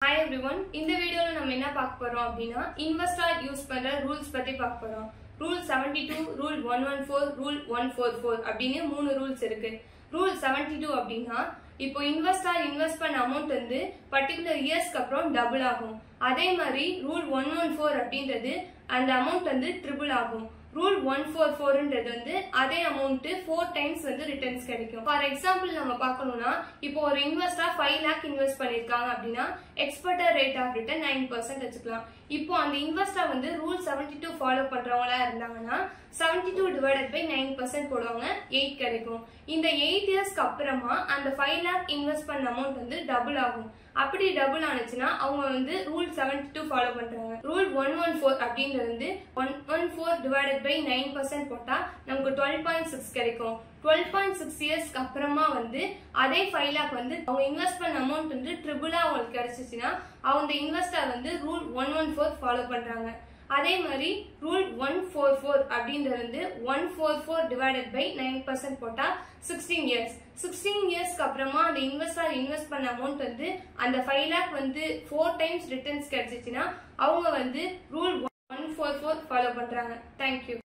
hi everyone இந்த வீடியோல நம்ம என்ன பார்க்க போறோம் அப்படின்னா இன்வெஸ்டார் யூஸ் பண்ற ரூல்ஸ் பத்தி பார்க்க போறோம் rule 72 two rule one one four rule one four four அப்படின்னு மூணு ரூல்ஸ் இருக்கு ரூல் 72 டூ அப்படின்னா இப்போ இன்வெஸ்டார் இன்வெஸ்ட் பண்ண அமௌண்ட் வந்து பர்டிகுலர் இயர்ஸ்க்கு அப்புறம் டபுள் ஆகும் அதே மாதிரி ரூல் ஒன் ஒன் ஃபோர் அப்படின்றது அந்த அமௌண்ட் வந்து ட்ரிபிள் ஆகும் ரூல் ஒன் ஃபோர் ஃபோர்ன்றது வந்து அதே அமௌண்ட் ஃபோர் டைம்ஸ் வந்து ரிட்டர்ன்ஸ் கிடைக்கும் ஃபார் எக்ஸாம்பிள் நம்ம பார்க்கணும்னா இப்போ ஒரு இன்வெஸ்டர் ஃபைவ் லேக் இன்வெஸ்ட் பண்ணிருக்காங்க அப்படின்னா expected rate of return nine percent வச்சுக்கலாம் இப்போ அந்த இன்வெஸ்டர் வந்து ரூல் செவன்டி டூ ஃபாலோ பண்றவங்களா இருந்தாங்கன்னா seventy two divided by nine percent போடுவாங்க எயிட் கிடைக்கும் இந்த எயிட் இயர்ஸ்க்கு அப்புறமா அந்த ஃபைவ் லேக் இன்வெஸ்ட் பண்ண அமௌண்ட் வந்து டபுள் ஆகும் அப்படி டபுள் ஆனிச்சுன்னா அவங்க வந்து ரூல் செவன்டி டூ ஃபாலோ பண்றாங்க ரூல் ஒன் ஒன் ஃபோர் அப்படின்றது வந்து one one four divided by nine percent போட்டா நமக்கு டுவெல் பாயிண்ட் சிக்ஸ் கிடைக்கும் டுவெல் பாயிண்ட் சிக்ஸ் இயர்ஸ்க்கு அப்புறமா வந்து அதே ஃபைவ் லேக் வந்து அவங்க இன்வெஸ்ட் பண்ண அமௌண்ட் வந்து ட்ரிபிளா அவங்களுக்கு கிடைச்சிச்சுன்னா அவங்க இன்வெஸ்டர் வந்து rule one one four follow பண்றாங்க அதே மாதிரி ரூல் ஒன் ஃபோர் ஃபோர் அப்படின்றது வந்து one four four divided by nine percent போட்டா சிக்ஸ்டீன் இயர்ஸ் சிக்ஸ்டீன் இயர்ஸ்க்கு அப்புறமா அந்த இன்வெஸ்டர் இன்வெஸ்ட் பண்ண அமௌண்ட் வந்து அந்த ஃபைவ் லேக் வந்து ஃபோர் டைம்ஸ் ரிட்டர்ன்ஸ் கிடைச்சிச்சுன்னா அவங்க வந்து rule one four four follow பண்றாங்க தேங்க்யூ